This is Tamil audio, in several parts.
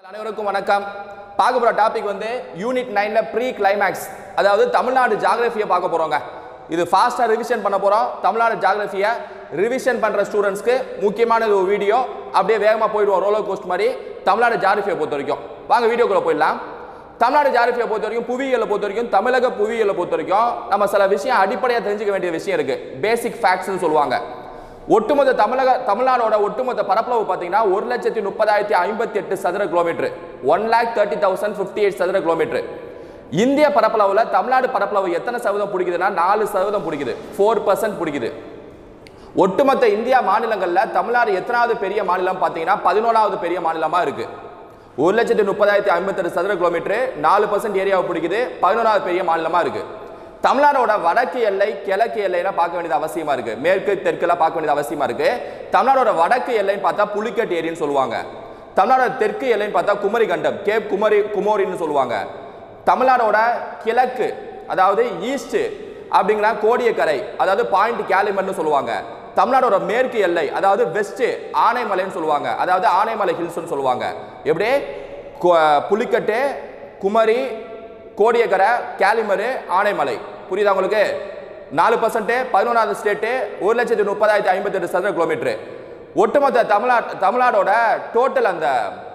அனைவருக்கும் வணக்கம் பார்க்க போகிற டாபிக் வந்து யூனிட் நைன்ல ப்ரீ கிளைமேக்ஸ் அதாவது தமிழ்நாடு ஜாகிரபியை பார்க்க போகிறோங்க இது ஃபாஸ்ட்டாக ரிவிஷன் பண்ண போகிறோம் தமிழ்நாடு ஜாகிரபியை ரிவிஷன் பண்ணுற ஸ்டூடெண்ட்ஸ்க்கு முக்கியமான ஒரு வீடியோ அப்படியே வேகமாக போயிடுவோம் ரோலர் கோஸ்ட் மாதிரி தமிழ்நாடு ஜாகிரபியை பொறுத்த வரைக்கும் வாங்க வீடியோக்குள்ளே போயிடலாம் தமிழ்நாடு ஜாகிரபியை பொறுத்த வரைக்கும் புவியியலை பொறுத்த வரைக்கும் தமிழக புவியியலை பொறுத்த வரைக்கும் நம்ம சில விஷயம் அடிப்படையாக தெரிஞ்சுக்க வேண்டிய விஷயம் இருக்குது பேசிக் ஃபேக்ட்ஸ்னு சொல்லுவாங்க ஒட்டுமொத்த தமிழக தமிழ்நாடோட ஒட்டுமொத்த பரப்பளவு பார்த்தீங்கன்னா ஒரு லட்சத்தி முப்பதாயிரத்தி ஐம்பத்தி எட்டு சதுர kilometre one lakh thirty thousand fifty eight சதுர கிலோமீட்டர் இந்திய பரப்பளவுல தமிழ்நாடு பரப்பளவு எத்தனை சதவீதம் பிடிக்குதுன்னா நாலு சதவீதம் பிடிக்குது ஃபோர் பர்சன்ட் பிடிக்குது ஒட்டுமொத்த இந்தியா மாநிலங்கள்ல தமிழ்நாடு எத்தனாவது பெரிய மாநிலம் பார்த்தீங்கன்னா பதினோராவது பெரிய மாநிலமா இருக்கு ஒரு லட்சத்தி முப்பதாயிரத்தி ஐம்பத்தெட்டு சதுர கிலோமீட்டர் நாலு பர்சன்ட் ஏரியாவை பிடிக்குது பதினோராவது பெரிய மாநிலமா இருக்கு தமிழ்நாடோட வடக்கு எல்லை கிழக்கு எல்லையெல்லாம் பார்க்க வேண்டியது அவசியமா இருக்கு மேற்கு தெற்குலாம் பார்க்க வேண்டியது அவசியமா இருக்கு தமிழ்நாடோட வடக்கு எல்லைன்னு பார்த்தா புலிக்கட் ஏரின்னு சொல்லுவாங்க தமிழ்நாடோட தெற்கு எல்லைன்னு பார்த்தா குமரி கண்டம் கேப் குமரி குமோரின்னு சொல்லுவாங்க தமிழ்நாடோட கிழக்கு அதாவது ஈஸ்ட் அப்படிங்கிற கோடியக்கரை அதாவது பாயிண்ட் கேலிமர்னு சொல்லுவாங்க தமிழ்நாடோட மேற்கு எல்லை அதாவது வெஸ்ட் ஆனைமலைன்னு சொல்லுவாங்க அதாவது ஆனைமலை ஹில்ஸ்னு சொல்லுவாங்க எப்படி கு- புலிக்கட்டு குமரி கோடியக்கரை கேலிமரு ஆனைமலை புரியுதா உங்களுக்கு நாலு பர்சன்ட் பதினொன்றாவது ஸ்டேட்டு ஒரு லட்சத்தி முப்பதாயிரத்தி ஐம்பத்தெட்டு சதுர கிலோமீட்டர் ஒட்டுமொத்த தமிழ்நாடு தமிழ்நாடோட டோட்டல் அந்த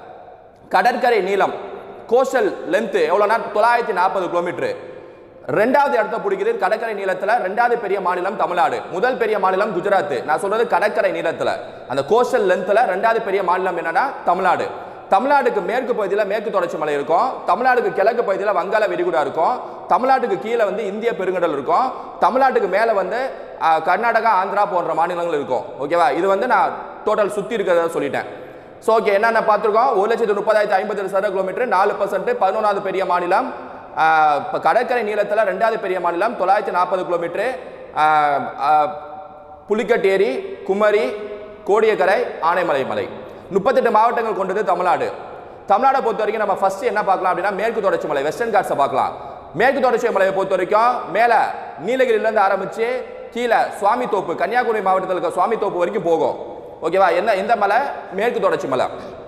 கடற்கரை நீளம் கோஸ்டல் லென்த் எவ்வளோனா தொள்ளாயிரத்தி நாற்பது கிலோமீட்டர் ரெண்டாவது இடத்த பிடிக்குது கடற்கரை நீளத்துல ரெண்டாவது பெரிய மாநிலம் தமிழ்நாடு முதல் பெரிய மாநிலம் குஜராத் நான் சொல்றது கடற்கரை நீளத்துல அந்த கோஸ்டல் லென்த்ல ரெண்டாவது பெரிய மாநிலம் என்னன்னா தமிழ்நாடு தமிழ்நாடுக்கு மேற்கு பகுதியில் மேற்கு தொடர்ச்சி மலை இருக்கும் தமிழ்நாடுக்கு கிழக்கு பகுதியில் வங்காள விரிகுடா இருக்கும் தமிழ்நாட்டுக்கு கீழே வந்து இந்திய பெருங்கடல் இருக்கும் தமிழ்நாட்டுக்கு மேலே வந்து ஆஹ், கர்நாடகா ஆந்திரா போன்ற மாநிலங்கள் இருக்கும் ஓகேவா இது வந்து நான் டோட்டல் சுற்றி இருக்கிறத சொல்லிட்டேன் ஸோ ஓகே என்னென்ன பார்த்துருக்கோம் ஒரு லட்சத்து முப்பதாயிரத்தி ஐம்பத்தெட்டு சதுர கிலோமீட்டர் நாலு பர்சன்ட் பதினொன்றாவது பெரிய மாநிலம் இப்போ கடற்கரை நீளத்தில் ரெண்டாவது பெரிய மாநிலம் தொள்ளாயிரத்தி நாற்பது கிலோமீட்டரு புலிக்கட் ஏரி குமரி கோடியக்கரை ஆனைமலை மலை முப்பத்தெட்டு மாவட்டங்கள் கொண்டது தமிழ்நாடு தமிழ்நாடை பொறுத்த வரைக்கும் நம்ம ஃபர்ஸ்ட் என்ன பார்க்கலாம் அப்படின்னா மேற்கு தொடர்ச்சி மலை வெஸ்டர்ன் காட்ஸை பார்க்கலாம் மேற்கு தொடர்ச்சி மலையை பொறுத்த வரைக்கும் மேலே நீலகிரியிலேருந்து ஆரம்பித்து கீழே சுவாமி தோப்பு கன்னியாகுமரி மாவட்டத்தில் இருக்க சுவாமி தோப்பு வரைக்கும் போகும் ஓகேவா என்ன எந்த மலை மேற்கு தொடர்ச்சி மலை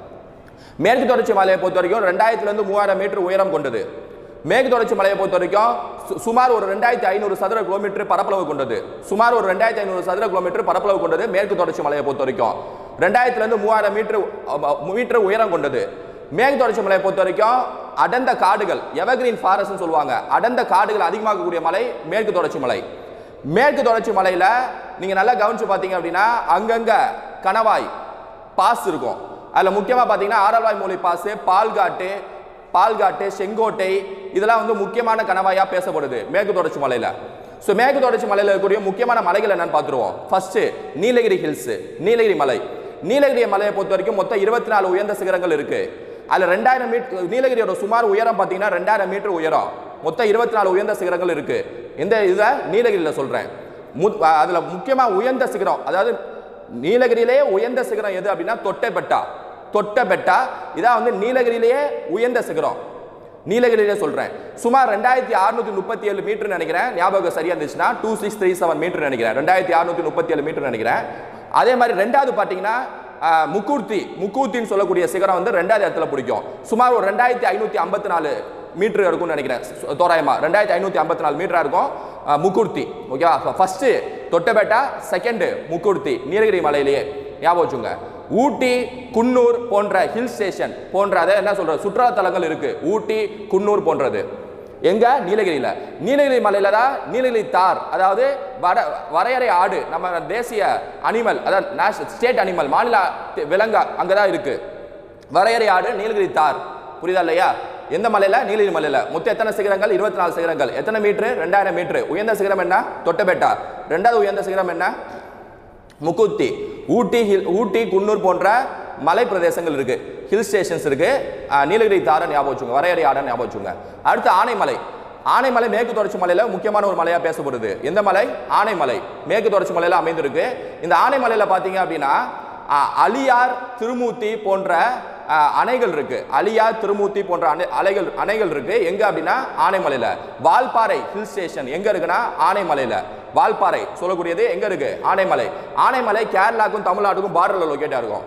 மேற்கு தொடர்ச்சி மலையை பொறுத்த வரைக்கும் ரெண்டாயிரத்துலேருந்து மூவாயிரம் மீட்டர் உயரம் கொண்டது மேற்கு தொடர்ச்சி மலையை பொறுத்த வரைக்கும் சு- சுமார் ஒரு ரெண்டாயிரத்தி ஐநூறு சதுர கிலோமீட்டர் பரப்பளவு கொண்டது சுமார் ஒரு ரெண்டாயிரத்தி ஐநூறு சதுர கிலோமீட்டர் பரப்பளவு கொண்டது மேற்கு தொடர்ச்சி மலையை பொறுத்த வரைக்கும் ரெண்டாயிரத்துலேருந்து மூவாயிரம் மீட்டர் மீட்டர் உயரம் கொண்டது மேற்கு தொடர்ச்சி மலையை பொறுத்த வரைக்கும் அடர்ந்த காடுகள் எவர்கிரீன் ஃபாரஸ்ட்னு சொல்லுவாங்க அடர்ந்த காடுகள் அதிகமாகக்கூடிய மலை மேற்கு தொடர்ச்சி மலை மேற்கு தொடர்ச்சி மலையில நீங்க நல்லா கவனிச்சு பார்த்தீங்க அப்படின்னா அங்கங்க கணவாய் பாஸ் இருக்கும் அதில் முக்கியமாக பார்த்தீங்கன்னா ஆரல்வாய் மூலை பாஸ் பால்காட்டு பால்காட்டு செங்கோட்டை இதெல்லாம் வந்து முக்கியமான கணவாயாக பேசப்படுது மேற்கு தொடர்ச்சி மலையில் ஸோ மேற்கு தொடர்ச்சி மலையில் இருக்கக்கூடிய முக்கியமான மலைகள் என்னன்னு பார்த்துருவோம் ஃபர்ஸ்ட் நீலகிரி ஹில்ஸ் நீலகிரி மலை நீலகிரி மலையை பொறுத்த வரைக்கும் மொத்தம் இருபத்தி நாலு உயர்ந்த சிகரங்கள் இருக்கு அதில் ரெண்டாயிரம் மீட்டர் நீலகிரியோட சுமார் உயரம் பார்த்தீங்கன்னா ரெண்டாயிரம் மீட்டர் உயரம் மொத்தம் இருபத்தி நாலு உயர்ந்த சிகரங்கள் இருக்கு இந்த இதை நீலகிரியில் சொல்கிறேன் அதில் முக்கியமாக உயர்ந்த சிகரம் அதாவது நீலகிரியிலேயே உயர்ந்த சிகரம் எது அப்படின்னா தொட்டைப்பட்டா தொட்டபெட்டா இதான் வந்து நீலகிரியிலேயே உயர்ந்த சிகரம் நீலகிரியிலே சொல்றேன் சுமார் ரெண்டாயிரத்தி அறுநூத்தி முப்பத்தி ஏழு மீட்டர் நினைக்கிறேன் ஞாபகம் சரியா இருந்துச்சுன்னா two six three seven metre நினைக்கிறேன் ரெண்டாயிரத்தி அறுநூத்தி முப்பத்தி ஏழு மீட்டர் நினைக்கிறேன் அதே மாதிரி ரெண்டாவது பார்த்தீங்கன்னா ஆஹ், முக்கூர்த்தி முக்கூர்த்தின்னு சொல்லக்கூடிய சிகரம் வந்து ரெண்டாவது இடத்துல பிடிக்கும் சுமார் ஒரு ரெண்டாயிரத்தி ஐநூத்தி ஐம்பத்தி நாலு மீட்டர் இருக்கும்னு நினைக்கிறேன் சு- தோராயமா ரெண்டாயிரத்தி ஐநூத்தி ஐம்பத்தி நாலு மீட்டரா இருக்கும் ஆஹ், முக்கூர்த்தி ஓகேவா ஃபர்ஸ்ட் தொட்டபேட்டா செகண்ட் முக்கூர்த்தி நீலகிரி மலையிலேயே ஞாபகம் வச்சுங்க ஊட்டி குன்னூர் போன்ற ஹில் ஸ்டேஷன் போன்ற அதை என்ன சொல்றது சுற்றுலா தலங்கள் இருக்கு ஊட்டி குன்னூர் போன்றது எங்க நீலகிரியில நீலகிரி மலையில தான் நீலகிரி தார் அதாவது வட வரையறை ஆடு நம்ம தேசிய அனிமல் அதாவது நேஷனல் ஸ்டேட் அனிமல் மாநில தி- விலங்கு அங்கதான் இருக்கு வரையறை ஆடு நீலகிரி தார் புரியுதா இல்லையா எந்த மலையில நீலகிரி மலையில மொத்தம் எத்தனை சிகரங்கள் இருபத்தி நாலு சிகரங்கள் எத்தனை மீட்டர் ரெண்டாயிரம் மீட்டர் உயர்ந்த சிகரம் என்ன தொட்டபெட்டா ரெண்டாவது உயர்ந்த சிகரம் என்ன முக்குத்தி ஊட்டி ஹில் ஊட்டி குன்னூர் போன்ற மலை பிரதேசங்கள் இருக்கு ஹில் ஸ்டேஷன்ஸ் இருக்கு ஆஹ் நீலகிரி தாரை ஞாபகம் வச்சுங்க வரையறை ஆடை ஞாபகம் வச்சுங்க அடுத்து ஆனைமலை ஆனைமலை மேற்கு தொடர்ச்சி மலையில முக்கியமான ஒரு மலையா பேசப்படுது எந்த மலை ஆனைமலை மேற்கு தொடர்ச்சி மலையில அமைந்திருக்கு இந்த ஆனைமலையில பாத்தீங்க அப்படின்னா ஆஹ் அலியார் திருமூர்த்தி போன்ற ஆஹ், அணைகள் இருக்கு அலியார் திருமூர்த்தி போன்ற அணை அலைகள் அணைகள் இருக்கு எங்க அப்படின்னா ஆனைமலையில வால்பாறை ஹில் ஸ்டேஷன் எங்க இருக்குன்னா ஆனைமலையில வால்பாறை சொல்லக்கூடியது எங்க இருக்கு ஆனைமலை ஆனைமலை கேரளாக்கும் தமிழ்நாட்டுக்கும் பார்டர்ல லொக்கேட்டா இருக்கும்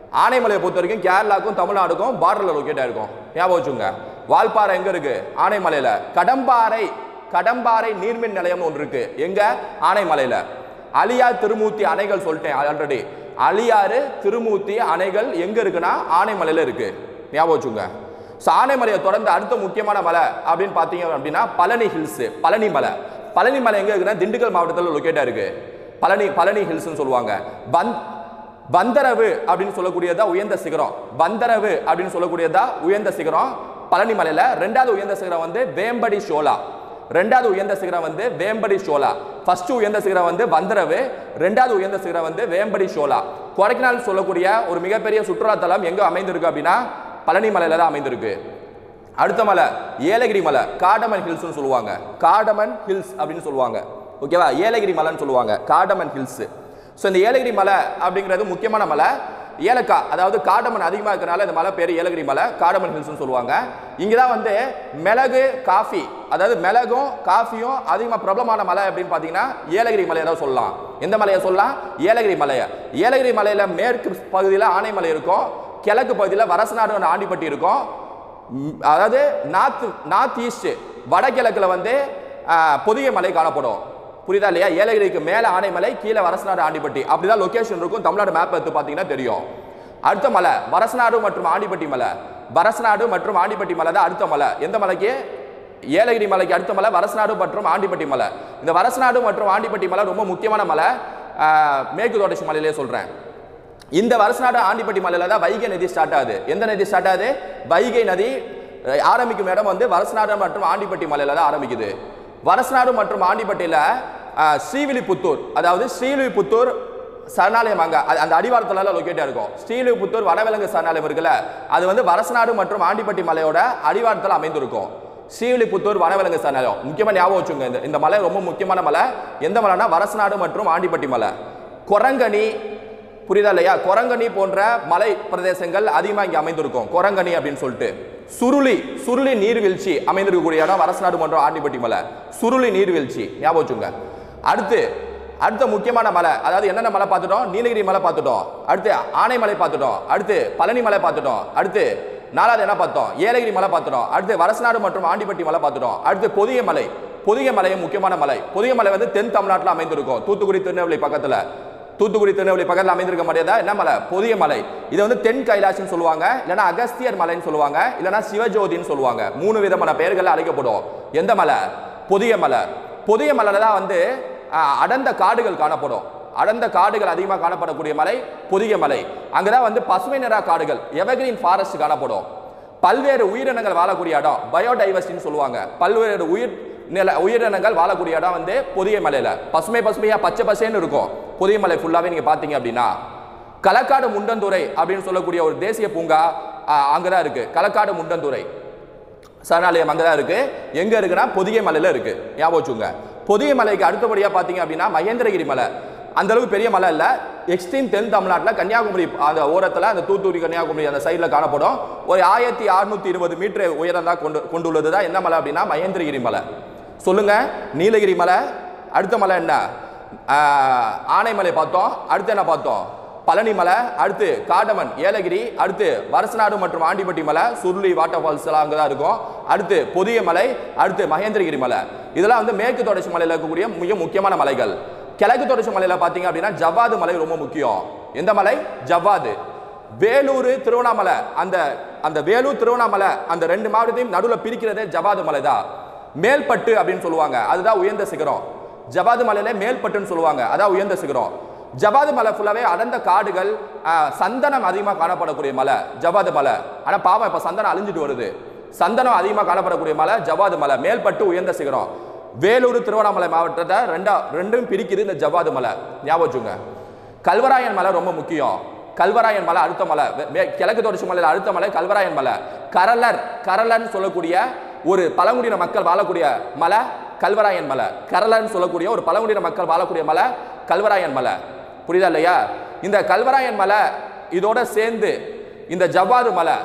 ஆனைமலையை பொறுத்த வரைக்கும் கேரளாக்கும் தமிழ்நாடுக்கும் பார்டரில் லொக்கேட் ஆயிருக்கும் ஞாபகம் வச்சுங்க வால்பாறை எங்க இருக்கு ஆனைமலையில கடம்பாறை கடம்பாறை நீர்மின் நிலையம் ஒன்று இருக்கு எங்க ஆனைமலையில அலியார் திருமூர்த்தி அணைகள் சொல்லிட்டேன் ஆல்ரெடி அலியாறு திருமூர்த்தி அணைகள் எங்க இருக்குன்னா ஆனைமலையில இருக்கு ஞாபகம் வச்சுங்க ஸோ ஆனைமலையை தொடர்ந்து அடுத்த முக்கியமான மலை அப்படின்னு பார்த்தீங்க அப்படின்னா பழனி ஹில்ஸ் பழனி மலை பழனி மலை எங்க இருக்குன்னா திண்டுக்கல் மாவட்டத்தில் லொக்கேட்டா இருக்கு பழனி பழனி ஹில்ஸ்னு சொல்லுவாங்க வந் வந்தரவு அப்படின்னு சொல்லக்கூடியதா உயர்ந்த சிகரம் வந்தரவு அப்படின்னு சொல்லக்கூடியதா உயர்ந்த சிகரம் பழனி மலையில ரெண்டாவது உயர்ந்த சிகரம் வந்து வேம்படி ஷோலா ரெண்டாவது உயர்ந்த சிகரம் வந்து வேம்படி ஷோலா ஃபர்ஸ்ட் உயர்ந்த சிகரம் வந்து வந்தரவு ரெண்டாவது உயர்ந்த சிகரம் வந்து வேம்படி ஷோலா கொடைக்கானல் சொல்லக்கூடிய ஒரு மிகப்பெரிய சுற்றுலா தலம் எங்க அமைந்திருக்கு அப்படின்னா பழனி மலையில தான் அமைந்திருக்கு அடுத்த மலை ஏலகிரி மலை காடமன் ஹில்ஸ்னு சொல்லுவாங்க காடமன் ஹில்ஸ் அப்படின்னு சொல்லுவாங்க ஓகேவா ஏலகிரி மலைன்னு சொல்லுவாங்க காடமன் ஹில்ஸ் ஸோ இந்த ஏலகிரி மலை அப்படிங்கிறது முக்கியமான மலை ஏலக்காய் அதாவது காடமன் அதிகமாக இருக்கிறனால இந்த மலை பேர் ஏலகிரி மலை காடமன் ஹில்ஸ்னு சொல்லுவாங்க இங்கே தான் வந்து மிளகு காஃபி அதாவது மிளகும் காஃபியும் அதிகமாக பிரபலமான மலை அப்படின்னு பார்த்தீங்கன்னா ஏலகிரி மலையை தான் சொல்லலாம் எந்த மலையை சொல்லலாம் ஏலகிரி மலையை ஏலகிரி மலையில் மேற்கு பகுதியில் ஆனைமலை இருக்கும் கிழக்கு பகுதியில் வரசநாடு ஆண்டிப்பட்டி இருக்கும் ம், அதாவது நார்த் நார்த் ஈஸ்ட் வடகிழக்குல வந்து ஆ, பொதிகை மலை காணப்படும் புரியுதா இல்லையா ஏலகிரிக்கு மேலே ஆனைமலை கீழே வரசநாடு ஆண்டிப்பட்டி அப்படிதான் லொகேஷன் இருக்கும் தமிழ்நாடு மேப் எடுத்து பார்த்தீங்கன்னா தெரியும் அடுத்த மலை வரசநாடு மற்றும் ஆண்டிப்பட்டி மலை வரசநாடு மற்றும் ஆண்டிப்பட்டி மலை தான் அடுத்த மலை எந்த மலைக்கு ஏலகிரி மலைக்கு அடுத்த மலை வரசநாடு மற்றும் ஆண்டிப்பட்டி மலை இந்த வரசநாடு மற்றும் ஆண்டிப்பட்டி மலை ரொம்ப முக்கியமான மலை ஆ, மேற்கு தொடர்ச்சி மலையிலே சொல்றேன் இந்த வருஷநாடு ஆண்டிப்பட்டி மலையில தான் வைகை நதி ஸ்டார்ட் ஆகுது எந்த நதி ஸ்டார்ட் ஆகுது வைகை நதி அஹ், ஆரம்பிக்கும் இடம் வந்து வரசநாடு மற்றும் ஆண்டிப்பட்டி மலையில தான் ஆரம்பிக்குது வரசநாடு மற்றும் ஆண்டிப்பட்டியில அஹ், ஸ்ரீவில்லிபுத்தூர் அதாவது ஸ்ரீவில்லிபுத்தூர் சரணாலயம் அங்க அது- அந்த அடிவாரத்துல லொக்கேட்டா இருக்கும் ஸ்ரீவில்லிபுத்தூர் வனவிலங்கு சரணாலயம் இருக்குல்ல அது வந்து வரசநாடு மற்றும் ஆண்டிப்பட்டி மலையோட அடிவாரத்தில் அமைந்திருக்கும் ஸ்ரீவில்லிபுத்தூர் வனவிலங்கு சரணாலயம் முக்கியமா ஞாபகம் வச்சுங்க இந்த இந்த மலை ரொம்ப முக்கியமான மலை எந்த மலைனா வரசநாடு மற்றும் ஆண்டிப்பட்டி மலை கொரங்கனி புரியுதா இல்லையா கொரங்கனி போன்ற மலை பிரதேசங்கள் அதிகமாக இங்கே அமைந்திருக்கும் கொரங்கனி அப்படின்னு சொல்லிட்டு சுருளி சுருளி நீர்வீழ்ச்சி அமைந்திருக்கக்கூடிய இடம் வரசநாடு மற்றும் ஆண்டிப்பட்டி மலை சுருளி நீர்வீழ்ச்சி ஞாபகம் வச்சுங்க அடுத்து அடுத்த முக்கியமான மலை அதாவது என்னென்ன மலை பார்த்துட்டோம் நீலகிரி மலை பார்த்துட்டோம் அடுத்து ஆனைமலை பார்த்துட்டோம் அடுத்து பழனி மலை பார்த்துட்டோம் அடுத்து நாலாவது என்ன பார்த்தோம் ஏலகிரி மலை பார்த்துட்டோம் அடுத்து வரசநாடு மற்றும் ஆண்டிப்பட்டி மலை பார்த்துட்டோம் அடுத்து பொதிகை மலை பொதிகை மலையும் முக்கியமான மலை பொதிகை மலை வந்து தென் தமிழ்நாட்டில் அமைந்திருக்கும் தூத்துக்குடி திருநெல்வேலி பக்கத்தில் தூத்துக்குடி திருநெல்வேலி பக்கத்தில் அமைந்திருக்க முடியாதா என்ன மலை பொதிய மலை இது வந்து தென் கைலாஷ்னு சொல்லுவாங்க இல்லைன்னா அகஸ்தியர் மலைன்னு சொல்லுவாங்க இல்லைன்னா சிவஜோதின்னு சொல்லுவாங்க மூணு விதமான பெயர்கள் அழைக்கப்படும் எந்த மலை பொதிய மலை பொதிய மலையில தான் வந்து ஆஹ், அடர்ந்த காடுகள் காணப்படும் அடர்ந்த காடுகள் அதிகமாக காணப்படக்கூடிய மலை பொதிய மலை அங்கதான் வந்து பசுமை நிற காடுகள் எவர்கிரீன் ஃபாரஸ்ட் காணப்படும் பல்வேறு உயிரினங்கள் வாழக்கூடிய இடம் பயோடைவர்சிட்டின்னு சொல்லுவாங்க பல்வேறு உயிர் நில உயிரினங்கள் வாழக்கூடிய இடம் வந்து பொதிய மலையில பசுமை பசுமையா பச்சை பசேன்னு இருக்கும் பொதிய மலை ஃபுல்லாவே நீங்க பாத்தீங்க அப்படின்னா களக்காடு முண்டந்துறை அப்படின்னு சொல்லக்கூடிய ஒரு தேசிய பூங்கா ஆஹ், அங்கதான் இருக்கு களக்காடு முண்டந்துறை சரணாலயம் அங்கே தான் இருக்கு எங்க இருக்குன்னா பொதிகை மலையில இருக்கு ஞாபகம் வச்சுங்க பொதிகை மலைக்கு அடுத்தபடியா பாத்தீங்க அப்படின்னா மகேந்திரகிரி மலை அந்த அளவுக்கு பெரிய மலை இல்ல எக்ஸ்ட்ரீம் தென் தமிழ்நாட்டில் கன்னியாகுமரி அந்த ஓரத்துல அந்த தூத்துக்குடி கன்னியாகுமரி அந்த சைடில் காணப்படும் ஒரு ஆயிரத்தி அறுநூத்தி இருபது மீட்டர் உயரம் தான் கொண்டு கொண்டுள்ளது தான் என்ன மலை அப்படின்னா மகேந்திரகிரி மலை சொல்லுங்க நீலகிரி மலை அடுத்த மலை என்ன ஆஹ், ஆனைமலை பார்த்தோம் அடுத்து என்ன பார்த்தோம் பழனி மலை அடுத்து காடமன் ஏலகிரி அடுத்து வரசநாடு மற்றும் ஆண்டிப்பட்டி மலை சுருளி வாட்டர் ஃபால்ஸ் எல்லாம் அங்கே தான் இருக்கும் அடுத்து பொதிய மலை அடுத்து மகேந்திரகிரி மலை இதெல்லாம் வந்து மேற்கு தொடர்ச்சி மலையில் இருக்கக்கூடிய மிக முக்கியமான மலைகள் கிழக்கு தொடர்ச்சி மலையில் பார்த்தீங்க அப்படின்னா ஜவ்வாது மலை ரொம்ப முக்கியம் எந்த மலை ஜவ்வாது வேலூர் திருவண்ணாமலை அந்த அந்த வேலூர் திருவண்ணாமலை அந்த ரெண்டு மாவட்டத்தையும் நடுவில் பிரிக்கிறதே ஜவ்வாது மலை தான் மேல்பட்டு அப்படின்னு சொல்லுவாங்க அதுதான் உயர்ந்த சிகரம் ஜவாது மலையில மேல்பட்டுன்னு சொல்லுவாங்க அதான் உயர்ந்த சிகரம் ஜவாது மலை ஃபுல்லாவே அடர்ந்த காடுகள் ஆஹ், சந்தனம் அதிகமாக காணப்படக்கூடிய மலை ஜவாது மலை ஆனா பாவம் இப்ப சந்தனம் அழிஞ்சிட்டு வருது சந்தனம் அதிகமாக காணப்படக்கூடிய மலை ஜவாது மலை மேல்பட்டு உயர்ந்த சிகரம் வேலூர் திருவண்ணாமலை மாவட்டத்தை ரெண்டா ரெண்டும் பிரிக்குது இந்த ஜவாது மலை ஞாபகம் வச்சுங்க கல்வராயன் மலை ரொம்ப முக்கியம் கல்வராயன் மலை அடுத்த மலை வே- வே- கிழக்கு தொடர்ச்சி மலையில் அடுத்த மலை கல்வராயன் மலை கரலர் கரலர்னு சொல்லக்கூடிய ஒரு பழங்குடியின மக்கள் வாழக்கூடிய மலை கல்வராயன் மலை கரலர்னு சொல்லக்கூடிய ஒரு பழங்குடியின மக்கள் வாழக்கூடிய மலை கல்வராயன் மலை புரியுதா இல்லையா இந்த கல்வராயன் மலை இதோட சேர்ந்து இந்த ஜவ்வாது மலை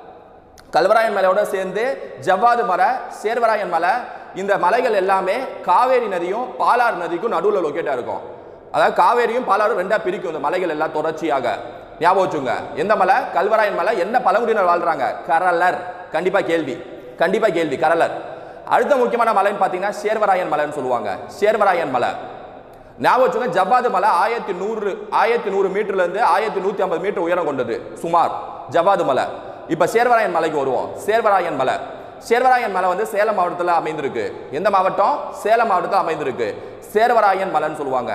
கல்வராயன் மலையோட சேர்ந்து ஜவ்வாது மலை சேர்வராயன் மலை இந்த மலைகள் எல்லாமே காவேரி நதியும் பாலாறு நதிக்கும் நடுவில் லொக்கேட்டாக இருக்கும் அதாவது காவேரியும் பாலாறும் ரெண்டா பிரிக்கும் இந்த மலைகள் எல்லாம் தொடர்ச்சியாக ஞாபகம் வச்சுங்க எந்த மலை கல்வராயன் மலை என்ன பழங்குடியினர் வாழ்றாங்க கரலர் கண்டிப்பா கேள்வி கண்டிப்பா கேள்வி கரலர் அடுத்த முக்கியமான மலைன்னு பார்த்தீங்கன்னா சேர்வராயன் மலைன்னு சொல்லுவாங்க சேர்வராயன் மலை ஞாபகம் வச்சுங்க ஜவ்வாது மலை ஆயிரத்தி நூறு ஆயிரத்தி நூறு மீட்டர்ல இருந்து ஆயிரத்தி நூத்தி ஐம்பது மீட்டர் உயரம் கொண்டது சுமார் ஜவ்வாது மலை இப்ப சேர்வராயன் மலைக்கு வருவோம் சேர்வராயன் மலை சேர்வராயன் மலை வந்து சேலம் மாவட்டத்தில் அமைந்திருக்கு எந்த மாவட்டம் சேலம் மாவட்டத்தில் அமைந்திருக்கு சேர்வராயன் மலைன்னு சொல்லுவாங்க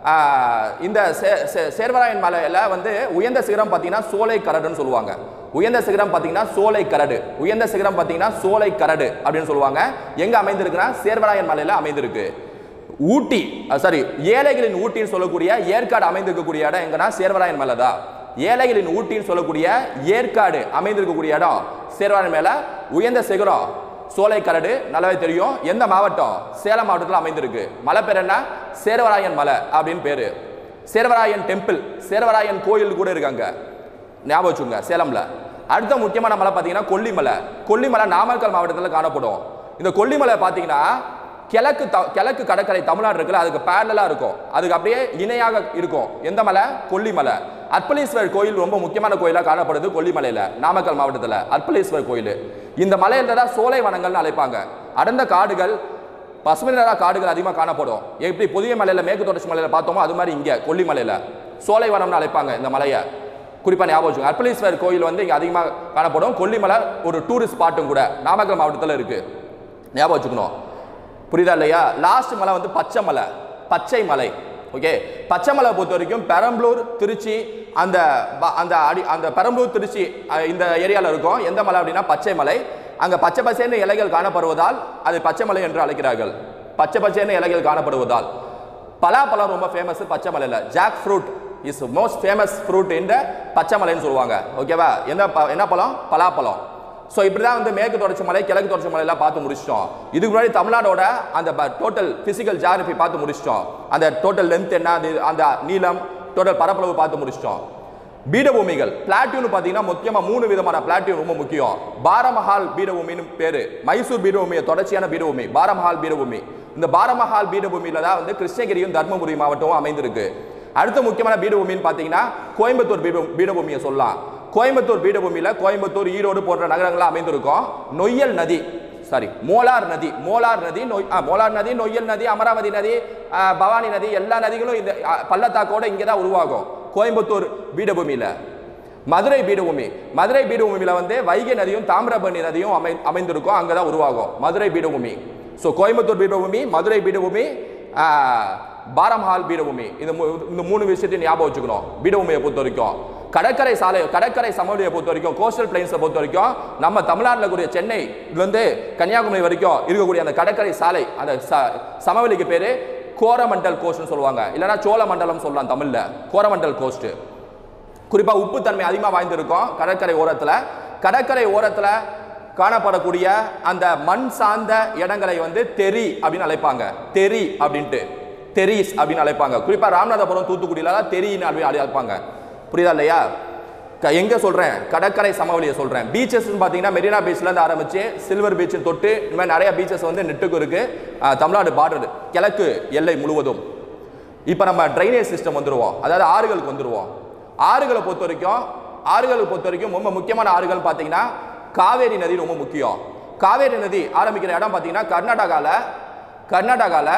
ஆஹ் இந்த சே- சே- சேர்வராயன் மலையில வந்து உயர்ந்த சிகரம் பார்த்தீங்கன்னா சோலை கரடுன்னு சொல்லுவாங்க உயர்ந்த சிகரம் பார்த்தீங்கன்னா சோலை கரடு உயர்ந்த சிகரம் பார்த்தீங்கன்னா சோலை கரடு அப்படின்னு சொல்லுவாங்க எங்க அமைந்திருக்குன்னா சேர்வராயன் மலையில அமைந்திருக்கு ஊட்டி சாரி ஏழைகளின் ஊட்டின்னு சொல்லக்கூடிய ஏற்காடு அமைந்திருக்கக்கூடிய இடம் எங்கன்னா சேர்வராயன் மலை தான் ஏழைகளின் ஊட்டின்னு சொல்லக்கூடிய ஏற்காடு அமைந்திருக்கக்கூடிய இடம் சேர்வராயன் மேல உயர்ந்த சிகரம் சோலை கரடு நல்லாவே தெரியும் எந்த மாவட்டம் சேலம் மாவட்டத்தில் அமைந்திருக்கு மலை பேர் என்ன சேர்வராயன் மலை அப்படின்னு பேரு சேர்வராயன் டெம்பிள் சேர்வராயன் கோயில் கூட இருக்காங்க ஞாபகம் வச்சுங்க சேலம்ல அடுத்த முக்கியமான மலை பார்த்தீங்கன்னா கொல்லிமலை கொல்லிமலை நாமக்கல் மாவட்டத்தில் காணப்படும் இந்த கொல்லிமலை பார்த்தீங்கன்னா கிழக்கு த கிழக்கு கடற்கரை தமிழ்நாடு இருக்குல்ல அதுக்கு பேரலாக இருக்கும் அதுக்கு அப்படியே இணையாக இருக்கும் எந்த மலை கொல்லிமலை அர்ப்பளீஸ்வரர் கோயில் ரொம்ப முக்கியமான கோயிலாக காணப்படுது கொல்லிமலையில் நாமக்கல் மாவட்டத்தில் அர்ப்பளீஸ்வரர் கோயில் இந்த மலையில தான் சோலை வனங்கள்னு அழைப்பாங்க அடர்ந்த காடுகள் பசுமை நிற காடுகள் அதிகமாக காணப்படும் எப்படி புதிய மலையில் மேற்கு தொடர்ச்சி மலையில் பார்த்தோமோ அது மாதிரி இங்கே கொல்லிமலையில் சோலைவனம்னு அழைப்பாங்க இந்த மலையை குறிப்பாக ஞாபகம் வச்சுங்க அர்ப்பளீஸ்வரர் கோயில் வந்து இங்கே அதிகமாக காணப்படும் கொல்லிமலை ஒரு டூரிஸ்ட் ஸ்பாட்டும் கூட நாமக்கல் மாவட்டத்தில் இருக்குது ஞாபகம் வச்சுக்கணும் புரியுதா இல்லையா லாஸ்ட் மலை வந்து பச்சை மலை பச்சை மலை ஓகே பச்சை மலை பொறுத்த வரைக்கும் பெரம்பலூர் திருச்சி அந்த ப- அந்த அடி அந்த பெரம்பலூர் திருச்சி அஹ், இந்த ஏரியாவில் இருக்கும் எந்த மலை அப்படின்னா பச்சை மலை அங்கே பச்சை பச்சைன்னு இலைகள் காணப்படுவதால் அது பச்சை மலை என்று அழைக்கிறார்கள் பச்சை பச்சைன்னு இலைகள் காணப்படுவதால் பலாப்பழம் ரொம்ப ஃபேமஸ் பச்சை மலையில் jack fruit is most famous fruit இந்த பச்சை மலைன்னு சொல்லுவாங்க ஓகேவா என்ன ப- என்ன பழம் பலாப்பழம் ஸோ இப்படி தான் வந்து மேற்கு தொடர்ச்சி மலை கிழக்கு தொடர்ச்சி மலையெல்லாம் பார்த்து முடிச்சிட்டோம் இதுக்கு முன்னாடி தமிழ்நாடோட அந்த டோட்டல் ஃபிசிக்கல் ஜியாகிரபி பார்த்து முடிச்சிட்டோம் அந்த டோட்டல் லென்த் என்ன அது அந்த நீளம் டோட்டல் பரப்பளவு பார்த்து முடிச்சிட்டோம் பீடபூமிகள் பிளாட்டியூன்னு பார்த்தீங்கன்னா முக்கியமாக மூணு விதமான பிளாட்டியூன் ரொம்ப முக்கியம் பாரமஹால் பீடபூமின்னு பேரு மைசூர் பீடபூமியை தொடர்ச்சியான பீடபூமி பாரமஹால் பீடபூமி இந்த பாரமஹால் பீடபூமியில தான் வந்து கிருஷ்ணகிரியும் தர்மபுரி மாவட்டமும் அமைந்திருக்கு அடுத்த முக்கியமான பீடபூமின்னு பார்த்தீங்கன்னா கோயம்புத்தூர் பீட பீடபூமியை சொல்லலாம் கோயம்புத்தூர் பீடபூமியில கோயம்புத்தூர் ஈரோடு போன்ற நகரங்கள்லாம் அமைந்திருக்கும் நொய்யல் நதி சாரி மோலார் நதி மோலார் நதி நொய் ஆ, மோலார் நதி நொய்யல் நதி அமராவதி நதி ஆ, பவானி நதி எல்லா நதிகளும் இந்த ஆ, பள்ளத்தாக்கோட இங்கே தான் உருவாகும் கோயம்புத்தூர் பீடபூமியில மதுரை பீடபூமி மதுரை பீடபூமியில வந்து வைகை நதியும் தாமிரபரணி நதியும் அமை அமைந்திருக்கும் அங்கே தான் உருவாகும் மதுரை பீடபூமி ஸோ கோயம்புத்தூர் பீடபூமி மதுரை பீடபூமி ஆ, பாரம்ஹால் பீடபூமி இந்த மூ- இந்த மூணு விஷயத்தையும் ஞாபகம் வச்சுக்கணும் பீடபூமியை பொறுத்த வரைக்கும் கடற்கரை சாலை கடற்கரை சமவெளியை பொறுத்த வரைக்கும் கோஸ்டல் பிளைன்ஸை பொறுத்த வரைக்கும் நம்ம தமிழ்நாட்டில் கூடிய சென்னை இருந்து கன்னியாகுமரி வரைக்கும் இருக்கக்கூடிய அந்த கடற்கரை சாலை அந்த ச- சமவெளிக்கு பேரு கோரமண்டல் கோஸ்ட்னு சொல்லுவாங்க இல்லைன்னா சோழமண்டலம் சொல்லலாம் தமிழ்ல கோரமண்டல் கோஸ்ட் குறிப்பா உப்பு தன்மை அதிகமாக வாய்ந்திருக்கும் கடற்கரை ஓரத்துல கடற்கரை ஓரத்துல காணப்படக்கூடிய அந்த மண் சார்ந்த இடங்களை வந்து தெரி அப்படின்னு அழைப்பாங்க தெரி அப்படின்ட்டு தெரீஸ் அப்படின்னு அழைப்பாங்க குறிப்பா ராமநாதபுரம் தூத்துக்குடியில தான் தெரின்னு அப்படி அழைப்பாங்க புரியுதா இல்லையா க- எங்க சொல்றேன் கடற்கரை சமவெளியை சொல்றேன் பீச்சஸ் பாத்தீங்கன்னா மெரினா பீச்ல இருந்து ஆரம்பிச்சு சில்வர் பீச் தொட்டு இந்த மாதிரி நிறைய பீச்சஸ் வந்து நெட்டுக்கு இருக்கு அஹ், தமிழ்நாடு பார்டர் கிழக்கு எல்லை முழுவதும் இப்போ நம்ம ட்ரைனேஜ் சிஸ்டம் வந்துருவோம் அதாவது ஆறுகளுக்கு வந்துருவோம் ஆறுகளை பொறுத்த வரைக்கும் ஆறுகளை பொறுத்த வரைக்கும் ரொம்ப முக்கியமான ஆறுகள் பார்த்தீங்கன்னா காவேரி நதி ரொம்ப முக்கியம் காவேரி நதி ஆரம்பிக்கிற இடம் பார்த்தீங்கன்னா கர்நாடகாவில் கர்நாடகாவில்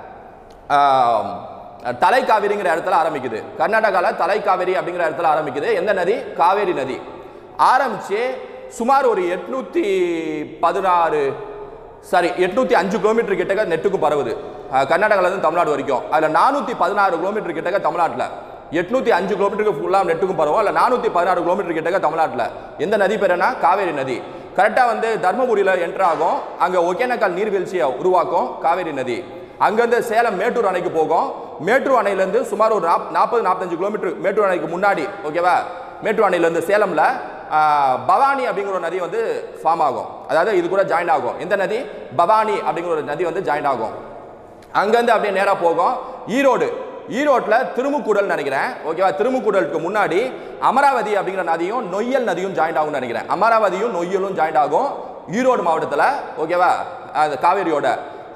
தலைக்காவிரிங்கிற இடத்துல ஆரம்பிக்குது கர்நாடகாவில் தலைக்காவிரி அப்படிங்கிற இடத்துல ஆரம்பிக்குது எந்த நதி காவேரி நதி ஆரம்பிச்சு சுமார் ஒரு எட்நூத்தி பதினாறு சாரி எட்நூத்தி அஞ்சு கிலோமீட்டர் கிட்டக்க நெட்டுக்கு பரவுது அஹ், கர்நாடகால இருந்து தமிழ்நாடு வரைக்கும் அதில் நானூற்றி பதினாறு கிலோமீட்டர் கிட்டக்க தமிழ்நாட்டில் எட்நூத்தி அஞ்சு கிலோமீட்டருக்கு ஃபுல்லாக நெட்டுக்கும் பரவும் இல்லை நானூற்றி பதினாறு கிலோமீட்டர் கிட்டக்க தமிழ்நாட்டில் எந்த நதி பேருனா காவேரி நதி கரெக்டாக வந்து தர்மபுரியில் என்ட்ரு ஆகும் அங்கே ஒகேனக்கல் நீர்வீழ்ச்சியை உருவாக்கும் காவேரி நதி அங்கேருந்து சேலம் மேட்டூர் அணைக்கு போகும் மேட்டூர் அணையிலேருந்து சுமார் ஒரு நாப் நாற்பது நாற்பத்தஞ்சு கிலோமீட்டர் மேட்டூர் அணைக்கு முன்னாடி ஓகேவா மேட்டூர் அணையிலேருந்து சேலமில் பவானி அப்படிங்கிற ஒரு நதி வந்து ஃபார்ம் ஆகும் அதாவது இது கூட ஜாயின் ஆகும் எந்த நதி பவானி அப்படிங்கிற ஒரு நதி வந்து ஜாயின் ஆகும் அங்கேருந்து அப்படியே நேராக போகும் ஈரோடு ஈரோட்டில் திருமுக்கூடல் நினைக்கிறேன் ஓகேவா திருமுக்கூடலுக்கு முன்னாடி அமராவதி அப்படிங்கிற நதியும் நொய்யல் நதியும் ஜாயின் ஆகும்னு நினைக்கிறேன் அமராவதியும் நொய்யலும் ஜாயின் ஆகும் ஈரோடு மாவட்டத்தில் ஓகேவா அது காவேரியோட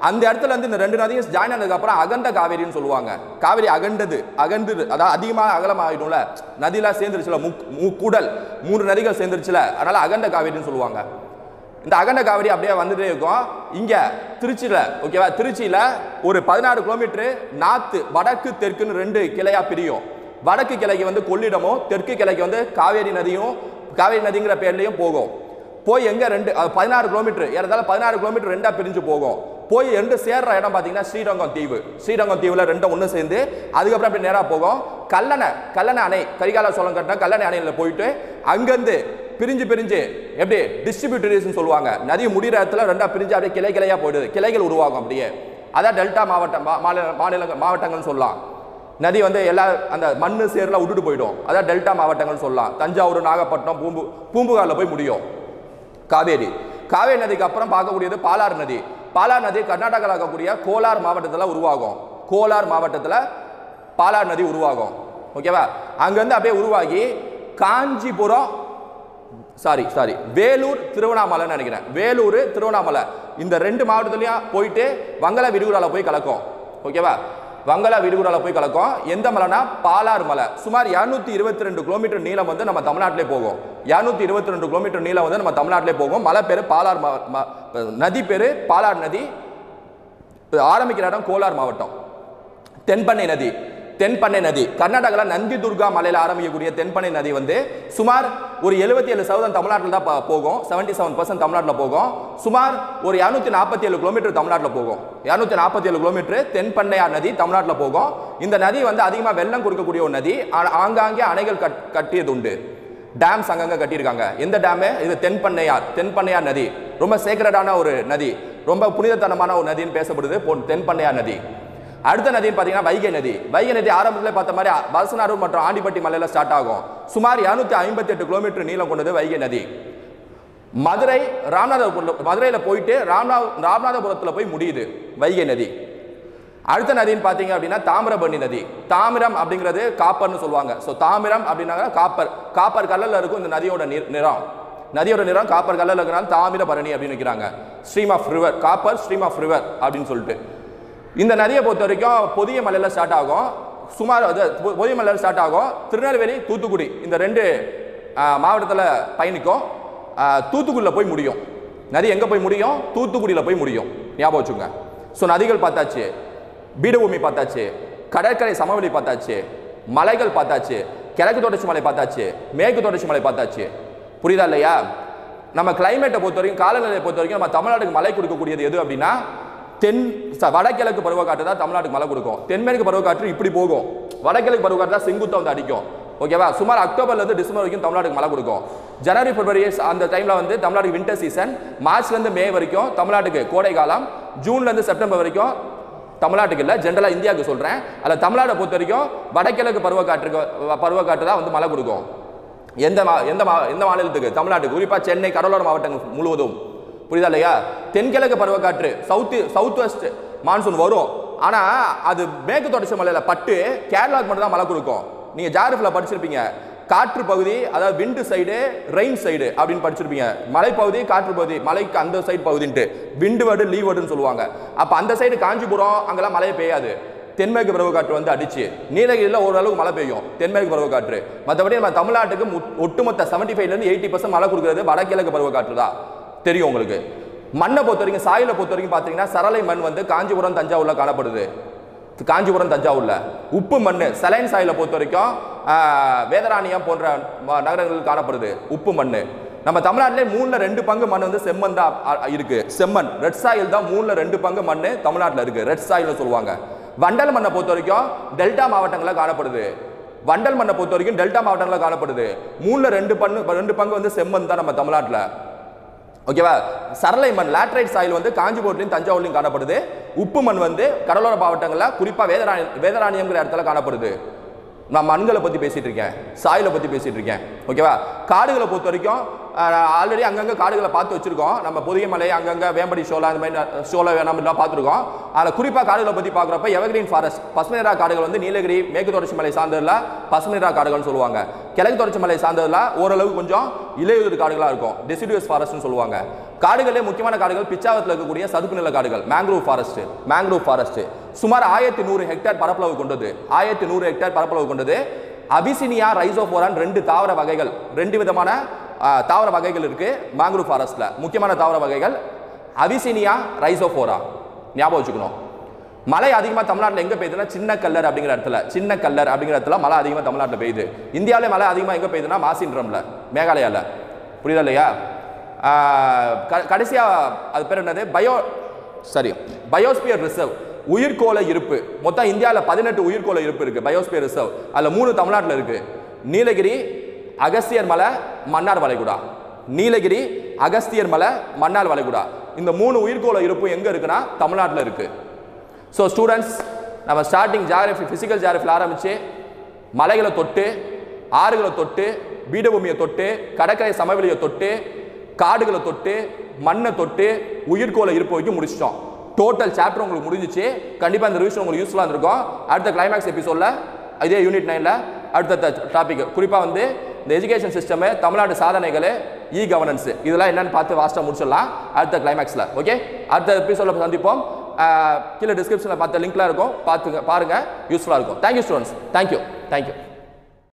அந்த இடத்துல இருந்து இந்த ரெண்டு நதியும் ஜாயின் ஆனதுக்கு அப்புறம் அகண்ட காவேரின்னு சொல்லுவாங்க காவேரி அகண்டது அகண்டு அதாவது அதிகமாக அகலமாகிடும்ல நதியெல்லாம் சேர்ந்துருச்சுல முக் முக்குடல் மூன்று நதிகள் சேர்ந்துருச்சுல அதனால அகண்ட காவேரின்னு சொல்லுவாங்க இந்த அகண்ட காவிரி அப்படியே வந்துட்டே இருக்கும் இங்க திருச்சியில ஓகேவா திருச்சியில ஒரு பதினாறு கிலோமீட்டர் நார்த்து வடக்கு தெற்குன்னு ரெண்டு கிளையா பிரியும் வடக்கு கிளைக்கு வந்து கொள்ளிடமும் தெற்கு கிளைக்கு வந்து காவேரி நதியும் காவேரி நதிங்கிற பேர்லயும் போகும் போய் எங்க ரெண்டு பதினாறு கிலோமீட்டர் ஏறதால பதினாறு கிலோமீட்டர் ரெண்டா பிரிஞ்சு போகும் போய் ரெண்டு சேர்ற இடம் பார்த்தீங்கன்னா ஸ்ரீரங்கம் தீவு ஸ்ரீரங்கம் தீவுல ரெண்டும் ஒன்று சேர்ந்து அதுக்கப்புறம் அப்படி நேராக போகும் கல்லணை கல்லணை அணை கரிகால சோழம் கட்டின கல்லணை அணையில் போயிட்டு அங்கேருந்து பிரிஞ்சு பிரிஞ்சு எப்படி டிஸ்ட்ரிபியூட்டரிஸ்னு சொல்லுவாங்க நதி முடிகிற இடத்துல ரெண்டா பிரிஞ்சு அப்படியே கிளை கிளையா போயிடுது கிளைகள் உருவாகும் அப்படியே அதான் டெல்டா மாவட்டம் மா- மாநில மாநில மாவட்டங்கள்னு சொல்லலாம் நதி வந்து எல்லா அந்த மண்ணு சேர்லாம் விட்டுட்டு போயிடும் அதான் டெல்டா மாவட்டங்கள்னு சொல்லலாம் தஞ்சாவூர் நாகப்பட்டினம் பூம்பு பூம்புகாரில் போய் முடியும் காவேரி காவேரி நதிக்கு அப்புறம் பார்க்கக்கூடியது பாலாறு நதி பாலாறு நதி கர்நாடகாவில் இருக்கக்கூடிய கோலார் மாவட்டத்தில் உருவாகும் கோலார் மாவட்டத்தில் பாலாறு நதி உருவாகும் ஓகேவா அங்கேருந்து அப்படியே உருவாகி காஞ்சிபுரம் சாரி சாரி வேலூர் திருவண்ணாமலைன்னு நினைக்கிறேன் வேலூர் திருவண்ணாமலை இந்த ரெண்டு மாவட்டத்துலையும் போயிட்டு வங்கள விடுகுறால போய் கலக்கும் ஓகேவா வங்கள விடுகுறால போய் கலக்கும் எந்த மலைனா பாலார் மலை சுமார் இரநூத்தி இருபத்தி ரெண்டு கிலோமீட்டர் நீளம் வந்து நம்ம தமிழ்நாட்டிலே போகும் இரநூத்தி இருபத்தி ரெண்டு கிலோமீட்டர் நீளம் வந்து நம்ம தமிழ்நாட்டிலே போகும் மலை பேர் பாலார் மா- ம- நதி பேர் பாலார் நதி ஆரம்பிக்கிற இடம் கோலார் மாவட்டம் தென்பண்ணை நதி தென்பண்ணை நதி கர்நாடகாவில் நந்தி துர்கா மலையில் ஆரம்பிக்கக்கூடிய தென்பண்ணை நதி வந்து சுமார் ஒரு எழுபத்தி ஏழு சதவீதம் தமிழ்நாட்டில் தான் ப- போகும் செவன்டி செவன் பர்சன்ட் தமிழ்நாட்டில் போகும் சுமார் ஒரு இரநூத்தி நாற்பத்தி ஏழு கிலோமீட்டர் தமிழ்நாட்டில் போகும் இரநூத்தி நாற்பத்தி ஏழு கிலோமீட்டர் தென்பண்ணையார் நதி தமிழ்நாட்டில் போகும் இந்த நதி வந்து அதிகமாக வெள்ளம் கொடுக்கக்கூடிய ஒரு நதி ஆ- ஆங்காங்கே அணைகள் கட் கட்டியது உண்டு டேம்ஸ் அங்கங்க கட்டியிருக்காங்க எந்த டேமு இது தென்பண்ணையார் தென்பண்ணையார் நதி ரொம்ப சேக்ரடான ஒரு நதி ரொம்ப புனிதத்தனமான ஒரு நதின்னு பேசப்படுது பொன்- தென்பண்ணையார் நதி அடுத்த நதின்னு பார்த்தீங்கன்னா வைகை நதி வைகை நதி ஆரம்பத்தில் பார்த்த மாதிரி பல்சனாரூர் மற்றும் ஆண்டிப்பட்டி மலையில ஸ்டார்ட் ஆகும் சுமார் இரநூத்தி ஐம்பத்தி எட்டு கிலோமீட்டர் நீளம் கொண்டது வைகை நதி மதுரை ராமநாதபுரம் மதுரையில் போயிட்டு ராமநா ராமநாதபுரத்தில் போய் முடியுது வைகை நதி அடுத்த நதின்னு பார்த்தீங்க அப்படின்னா தாமிரபரணி நதி தாமிரம் அப்படிங்கிறது காப்பர்னு சொல்லுவாங்க ஸோ தாமிரம் அப்படின்னாங்க காப்பர் காப்பர் கல்லில் இருக்கும் இந்த நதியோட நிற- நிறம் நதியோட நிறம் காப்பர் கல்லில் இருக்கிறனால தாமிரபரணி அப்படின்னு வைக்கிறாங்க stream of river copper stream of river அப்படின்னு சொல்லிட்டு இந்த நதியை பொறுத்த வரைக்கும் பொதிய மலையில் ஸ்டார்ட் ஆகும் சுமார் அது பொ- பொதிய மலையில் ஸ்டார்ட் ஆகும் திருநெல்வேலி தூத்துக்குடி இந்த ரெண்டு மாவட்டத்தில் பயணிக்கும் தூத்துக்குடியில் போய் முடியும் நதி எங்கே போய் முடியும் தூத்துக்குடியில் போய் முடியும் ஞாபகம் வச்சுங்க ஸோ நதிகள் பார்த்தாச்சு பீடபூமி பார்த்தாச்சு கடற்கரை சமவெளி பார்த்தாச்சு மலைகள் பார்த்தாச்சு கிழக்கு தொடர்ச்சி மலை பார்த்தாச்சு மேற்கு தொடர்ச்சி மலை பார்த்தாச்சு புரியுதா இல்லையா நம்ம கிளைமேட்டை பொறுத்த வரைக்கும் காலநிலையை பொறுத்த வரைக்கும் நம்ம தமிழ்நாட்டுக்கு மழை கொடுக்கக்கூடியது எது அப்படின்னா தென் ச- வடகிழக்கு பருவக்காற்று தான் தமிழ்நாட்டுக்கு மழை கொடுக்கும் தென்மேற்கு பருவக்காற்று இப்படி போகும் வடகிழக்கு பருவக்காற்று தான் செங்குத்தா வந்து அடிக்கும் ஓகேவா சுமார் அக்டோபர்ல இருந்து டிசம்பர் வரைக்கும் தமிழ்நாட்டுக்கு மழை கொடுக்கும் ஜனவரி பிப்ரவரி அந்த டைம்ல வந்து தமிழ்நாட்டுக்கு வின்டர் சீசன் மார்ச்ல இருந்து மே வரைக்கும் தமிழ்நாட்டுக்கு கோடை காலம் ஜூன்ல இருந்து செப்டம்பர் வரைக்கும் தமிழ்நாட்டுக்கு இல்லை ஜென்ரலாக இந்தியாவுக்கு சொல்கிறேன் அதில் தமிழ்நாட்டை பொறுத்த வரைக்கும் வடகிழக்கு பருவக்காற்றுக்கு வ- பருவக்காற்று தான் வந்து மழை கொடுக்கும் எந்த மா எந்த மா எந்த மாநிலத்துக்கு தமிழ்நாட்டுக்கு குறிப்பாக சென்னை கடலோர மாவட்டங்கள் முழுவதும் புரியுதா இல்லையா தென்கிழக்கு பருவக்காற்று சவுத்து சவுத் வெஸ்ட் மான்சூன் வரும் ஆனால் அது மேற்கு தொடர்ச்சி மலையில் பட்டு கேரளாவுக்கு மட்டும் தான் மழை கொடுக்கும் நீங்கள் ஜாகிரஃபில் படிச்சிருப்பீங்க காற்று பகுதி அதாவது விண்டு சைடு ரெயின் சைடு அப்படின்னு படிச்சிருப்பீங்க மலைப்பகுதி காற்று பகுதி மலைக்கு அந்த சைடு பகுதின்ட்டு விண்டு வேர்டு லீவ் வேர்டுன்னு சொல்லுவாங்க அப்போ அந்த சைடு காஞ்சிபுரம் அங்கெல்லாம் மழையே பெய்யாது தென்மேற்கு பருவக்காற்று வந்து அடிச்சு நீலகிரியில் ஓரளவுக்கு மழை பெய்யும் தென்மேற்கு பருவக்காற்று மற்றபடி நம்ம தமிழ்நாட்டுக்கு மு- ஒட்டுமொத்த செவன்டி ஃபைவ்லேருந்து எயிட்டி பர்சன்ட் மழை கொடுக்குறது வடகிழக்கு பருவக்காற்று தான் தெரியும் உங்களுக்கு மண்ணை பொறுத்த வரைக்கும் சாயிலை பொறுத்த வரைக்கும் பார்த்தீங்கன்னா சரளை மண் வந்து காஞ்சிபுரம் தஞ்சாவூர்ல காணப்படுது காஞ்சிபுரம் தஞ்சாவூர்ல உப்பு மண் சலைன் சாயிலை பொறுத்த வரைக்கும் ஆஹ், வேதராணியம் போன்ற ம- நகரங்களில் காணப்படுது உப்பு மண் நம்ம தமிழ்நாட்டிலே மூணுல ரெண்டு பங்கு மண் வந்து செம்மண் தான் அ- அ- இருக்கு செம்மண் ரெட் சாயில் தான் மூணுல ரெண்டு பங்கு மண் தமிழ்நாட்டில் இருக்கு ரெட் சாயில்னு சொல்லுவாங்க வண்டல் மண்ணை பொறுத்த வரைக்கும் டெல்டா மாவட்டங்களில் காணப்படுது வண்டல் மண்ணை பொறுத்த வரைக்கும் டெல்டா மாவட்டங்களில் காணப்படுது மூணுல ரெண்டு பங்கு ரெண்டு பங்கு வந்து செம்மண் தான் நம்ம தமிழ்நாட்டில் ஓகேவா சரளை மண் லேட்ரைட் சாயில் வந்து காஞ்சிபுரத்துலையும் தஞ்சாவூர்லையும் காணப்படுது உப்பு மண் வந்து கடலோர மாவட்டங்களில் குறிப்பாக வேதராணி வேதராணியங்கிற இடத்துல காணப்படுது நான் மண்களை பற்றி பேசிட்டு இருக்கேன் சாயிலை பற்றி பேசிட்டு இருக்கேன் ஓகேவா காடுகளை பொறுத்த வரைக்கும் ஆல்ரெடி அங்கங்கே காடுகளை பார்த்து வச்சிருக்கோம் நம்ம பொதிகை மலை அங்கங்கே வேம்படி ஷோலாம் அந்த மாதிரி ஷோவில் நம்ம பார்த்துருக்கோம் அதில் குறிப்பாக காடுகளை பற்றி பார்க்குறப்ப எவர்கிரீன் ஃபாரஸ்ட் பசுமைரா காடுகள் வந்து நீலகிரி மேற்கு தொடர்ச்சி மலை சார்ந்ததில் பசுமைரா காடுகள்னு சொல்லுவாங்க கிழக்கு தொடர்ச்சி மலை சார்ந்ததில் ஓரளவு கொஞ்சம் இலையுதிர் காடுகளாக இருக்கும் டெசிடியூஸ் ஃபாரஸ்ட்னு சொல்லுவாங்க காடுகளே முக்கியமான காடுகள் பிச்சாவத்தில் இருக்கக்கூடிய சதுப்பு நில காடுகள் மேங்க்ரோவ் ஃபாரஸ்ட் மேங்க்ரோவ் ஃபாரஸ்ட் சுமார் ஆயிரத்தி நூறு ஹெக்டேர் பரப்பளவு கொண்டது ஆயிரத்தி நூறு ஹெக்டேர் பரப்பளவு கொண்டது அபிசினியா ரைசோபோரான் ரெண்டு தாவர வகைகள் ரெண்டு விதமான ஆ, தாவர வகைகள் இருக்கு மேங்க்ரோவ் ஃபாரஸ்ட்ல முக்கியமான தாவர வகைகள் அபிசினியா ரைசோபோரா ஞாபகம் வச்சுக்கணும் மழை அதிகமாக தமிழ்நாட்டில் எங்கே பெய்யுதுன்னா சின்ன கல்லர் அப்படிங்கிற இடத்துல சின்ன கல்லர் அப்படிங்கிற இடத்துல மழை அதிகமாக தமிழ்நாட்டில் பெய்யுது இந்தியாவிலே மழை அதிகமாக எங்கே பெய்யுதுன்னா மாசின்றம்ல மேகாலயாவில் புரியுதா இல்லையா கடைசியாக அது பேர் என்னது பயோ சரி பயோஸ்பியர் ரிசர்வ் உயிர்கோள இருப்பு மொத்தம் இந்தியாவில் பதினெட்டு உயிர்கோள இருப்பு இருக்கு பயோஸ்பியர் ரிசர்வ் அதில் மூணு தமிழ்நாட்டில் இருக்கு நீலகிரி அகஸ்தியர் மலை மன்னார் வளைகுடா நீலகிரி அகஸ்தியர் மலை மன்னார் வளைகுடா இந்த மூணு உயிர்கோள இருப்பு எங்கே இருக்குன்னா தமிழ்நாட்டில் இருக்கு ஸோ ஸ்டூடெண்ட்ஸ் நம்ம ஸ்டார்டிங் ஜாகிரபி ஃபிசிக்கல் ஜாகிரபியில் ஆரம்பித்து மலைகளை தொட்டு ஆறுகளை தொட்டு பீடபூமியை தொட்டு கடற்கரை சமவெளியை தொட்டு காடுகளை தொட்டு மண்ணை தொட்டு உயிர்கோள இருப்பு வரைக்கும் முடிச்சிட்டோம் டோட்டல் சாப்டர் உங்களுக்கு முடிஞ்சிச்சு கண்டிப்பாக இந்த ரிவிஷன் உங்களுக்கு யூஸ்ஃபுல்லாக இருந்திருக்கும் அடுத்த கிளைமேக்ஸ் எபிசோடில் இதே யூனிட் நைனில் அடுத்த டாபிக் குறிப்பாக வந்து இந்த எஜுகேஷன் சிஸ்டமு தமிழ்நாடு சாதனைகள் இ கவர்னன்ஸ் இதெல்லாம் என்னன்னு பார்த்து வாஸ்ட்டாக முடிச்சிடலாம் அடுத்த கிளைமேக்ஸில் ஓகே அடுத்த எபிசோடில் சந்திப்போம் ஆஹ் கீழே டிஸ்கிரிப்ஷனில் பார்த்த லிங்க்லாம் இருக்கும் பார்த்துங்க பாருங்கள் யூஸ்ஃபுல்லாக இருக்கும் தேங்க்யூ ஸ்டூடெண்ட்ஸ் தேங்க்யூ தேங்க்யூ